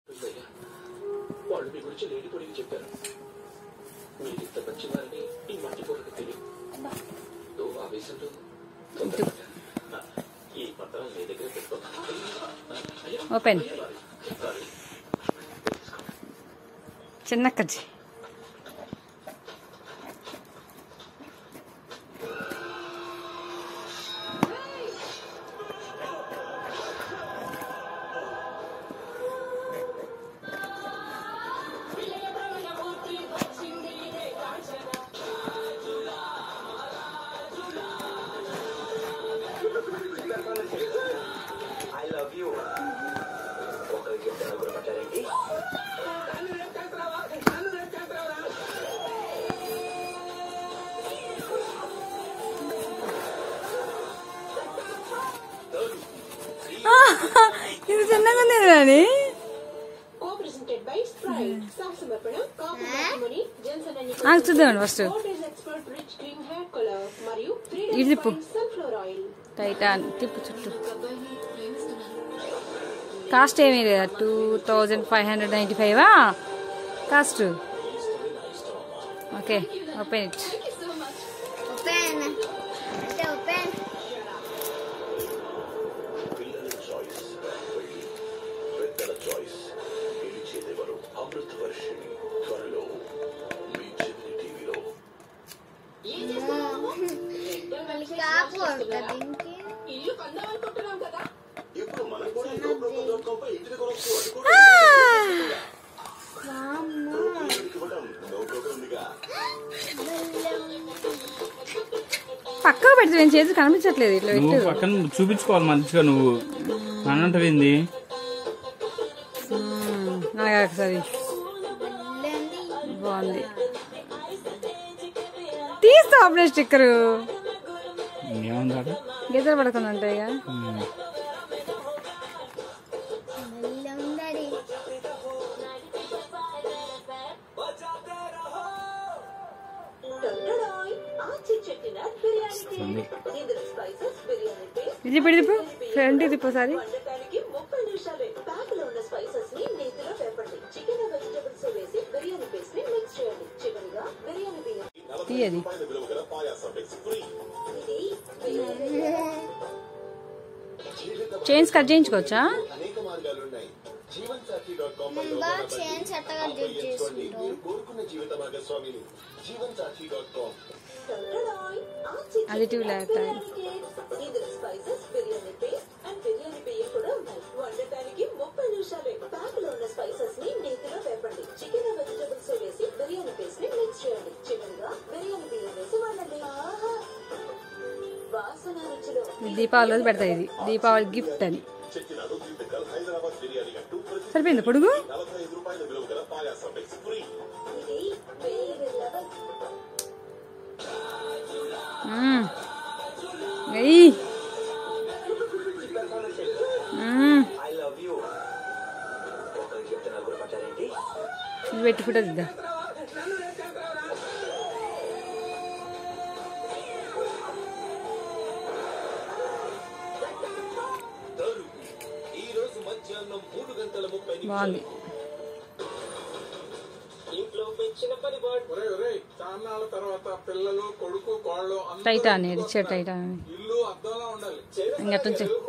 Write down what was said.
ఉందయ్యా. వాళ్ళు మీ గురించి లేడి పొడిగి చెప్పారు మీరు ఇంత మంచివారని ఈ మట్టి పొరకు తెలియదు ఓ ఆవేశంలో తొందరపడ్డాను. ఈ పత్రం మీ దగ్గర పెట్టుకో అయ్యా, ఓపెన్ సారీ. చిన్న కజ్జి ఐ లవ్ యూ ఒకరికి చెప్తే నలుగురు పట్టారేంటి ఇది చిన్నగా ఉంది రాని Co-presented by Sprite. Samsamarpanam, Kapu Matrimony, Johnson and Nicholas. నాకు చూద్దామండి first Cottage Expert Rich Cream Hair Color మరియు త్రీ ఇది తిప్పు. సన్ఫ్లవర్ ఆయిల్ టైటాన్ తిప్పు చుట్టూ కాస్ట్ ఏమీ లేదా two thousand five hundred ninety ఫైవా cost okay open it open అంటే ఓపెన్ పిల్లల చాయిస్ పెళ్లి పెద్దల చాయిస్ గెలిచేదెవరు అమృత వర్షిణి త్వరలో మీ చెవిని టీవీలో కాపు ఉంటుంది దీనికి ఇల్లు కొందాం అనుకుంటున్నాం కదా ఇప్పుడు మనం కూడా ఈ గోప్రోకో డాట్ కామ్ పై ఇంటిని కొనవచ్చు అది కూడా ఇంటికి ఇవ్వడం నో బ్రోకర్ ఉందిగా పక్కకు పెడితే నేను చేతి కనిపించట్లేదు ఇట్లా నువ్వు పెట్టు పక్కన చూపించుకోవాలి మంచిగా నువ్వు అనంటవింది మ్మ్. నాకు ఒకసారి బాగుంది తీస్తా అప్పుడే స్టిక్కరు ఏముందా గీతలు పడకుండా ఉంటాయి ఇక. ఉందడి టొండడాయ్, ఆచి చెట్టిన బిర్యానీ ఉంది. ఇందులో స్పైసెస్ బిర్యానీ పేస్ట్ ఇది ఇప్పుడు తిప్పు ఫ్రంట్ తిప్పు ఒకసారి వండటానికి ముప్పై నిమిషాలే ప్యాక్ లో ఉన్న స్పైసెస్ ని నేతిలో వేపండి చికెన్ వెజిటబుల్స్ వేసి బిర్యానీ పేస్ట్ ని మిక్స్ చేయండి చివరిగా బిర్యానీ బియ్యం తీయది విలువ గల పాయాసం మిక్స్ ఫ్రీ ఇది బిర్యానీ చైన్స్ కట్ చేయించుకోవచ్చా అనేక మార్గాలున్నాయి జీవన్ సాథీ డాట్ కామ్ బాగా చేంజ్ చట్టగా డిప్ చేసుకుంటాం మీరు కోరుకున్న జీవిత భాగస్వామిని జీవన్ సాథీ డాట్ కామ్ టొండడాయ్, ఆచి అది టూ చెట్టిన ల్యాక్ బిర్యానీ కేక్స్. ఇందులో spices biryani paste and biryani బియ్యం కూడా ఉన్నాయి వండటానికి ముప్పై నిమిషాలే ప్యాక్ లో ఉన్న స్పైసెస్ ని నేతిలో వేపండి చికెన్ వెజిటబుల్స్ వేసి బిర్యానీ పేస్ట్ ని మిక్స్ చేయండి చివరిగా బిర్యానీ బియ్యం వేసి వండండి ఆహా! వాసన రుచిలో ఇది దీపావళి రోజు పెడతాయి ఇది దీపావళి గిఫ్ట్ అని చెట్టినాడు దిండుకల్ హైదరాబాద్ బిర్యానీ అంటూ ప్రతి సరిపోయింది పొడుగు నలభై ఐదు రూపాయల విలువ గల పాయాసం మిక్స్ ఫ్రీ ఇది వేరే లెవెల్ మ్మ్. ఎయ్. మ్మ్. ఐ లవ్ యూ ఒకరికి చెప్తే నలుగురు పట్టారేంటి ఇది పెట్టుకుంటుంది ఇద్దా ఈ రోజు మధ్యాహ్నం మూడు గంటల ముప్పై బాగుంది ఇంట్లో పెంచిన పని వాడు ఒరే ఒరే చాన్నాళ్ళ తర్వాత పిల్లలు కొడుకు కోళ్ళు అందరూ టైటాన్ ఇది ఇచ్చే టైటాన్ ఇల్లు అద్దంలా ఉండాలి ఇంకట్టు నుంచి